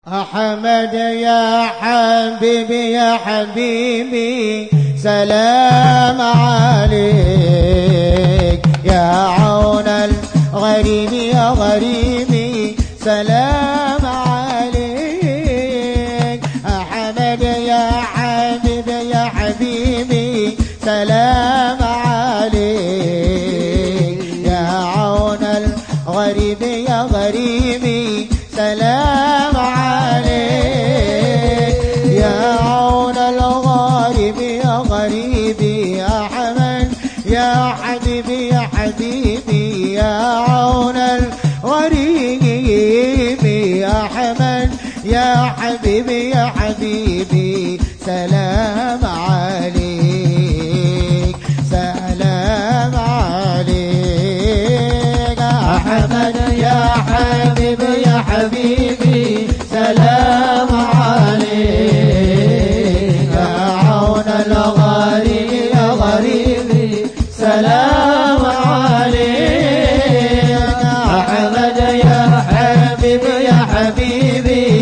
أحمد يا حبيبي يا حبيبي سلام عليك يا عون الغريب يا غريبي سلام عليك أحمد يا حبيبي يا حبيبي سلام عليك يا عون الغريب يا غريبي سلام عليك يا عون الغريب يا غريبي يا حمد يا حبيبي يا حبيبي يا عون الغريب يا حمد يا حبيبي يا حبيبي سلام عليك سلام عليك أحمد يا حبيبي يا حبيبي سلام عليك يا عون الغريب يا غريبي سلام عليك أحمد يا حبيبي يا حبيبي